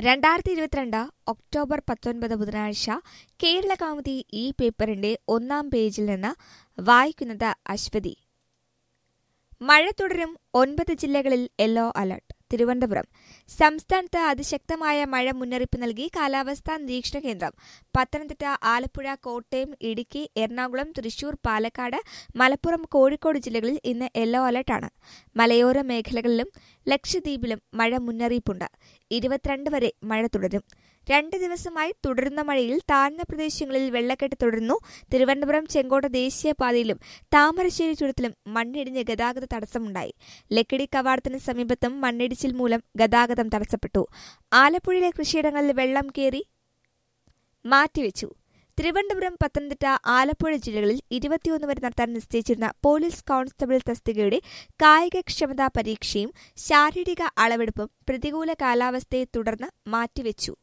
രണ്ടായിരത്തി ഇരുപത്തിരണ്ട് ഒക്ടോബർ പത്തൊൻപത് ബുധനാഴ്ച കേരള കൗമുദി ഈ പേപ്പറിന്റെ ഒന്നാം പേജിൽ നിന്ന് വായിക്കുന്നത് അശ്വതി മഴ തുടരും ഒൻപത് ജില്ലകളിൽ യെല്ലോ അലർട്ട് തിരുവനന്തപുരം സംസ്ഥാനത്ത് അതിശക്തമായ മഴ മുന്നറിയിപ്പ് നൽകി കാലാവസ്ഥാ നിരീക്ഷണ കേന്ദ്രം പത്തനംതിട്ട ആലപ്പുഴ കോട്ടയം ഇടുക്കി എറണാകുളം തൃശൂർ പാലക്കാട് മലപ്പുറം കോഴിക്കോട് ജില്ലകളിൽ ഇന്ന് യെല്ലോ അലർട്ടാണ് മലയോര മേഖലകളിലും ലക്ഷദ്വീപിലും മഴ മുന്നറിയിപ്പുണ്ട് ഇരുപത്തിരണ്ട് വരെ മഴ തുടരും രണ്ട് ദിവസമായി തുടരുന്ന മഴയിൽ താഴ്ന്ന പ്രദേശങ്ങളിൽ വെള്ളക്കെട്ട് തുടരുന്നു തിരുവനന്തപുരം ചെങ്കോട്ട ദേശീയപാതയിലും താമരശ്ശേരി ചുരത്തിലും മണ്ണിടിഞ്ഞ് ഗതാഗത തടസ്സമുണ്ടായി ലക്കിടി കവാടത്തിന് സമീപത്തും മണ്ണിടിച്ചിൽ മൂലം ഗതാഗതം തടസ്സപ്പെട്ടു ആലപ്പുഴയിലെ കൃഷിയിടങ്ങളിൽ വെള്ളം കയറി മാറ്റിവെച്ചു തിരുവനന്തപുരം പത്തനംതിട്ട ആലപ്പുഴ ജില്ലകളിൽ ഇരുപത്തിയൊന്ന് വരെ നടത്താൻ നിശ്ചയിച്ചിരുന്ന പോലീസ് കോൺസ്റ്റബിൾ തസ്തികയുടെ കായികക്ഷമതാ പരീക്ഷയും ശാരീരിക അളവെടുപ്പും പ്രതികൂല കാലാവസ്ഥയെ തുടർന്ന് മാറ്റിവെച്ചു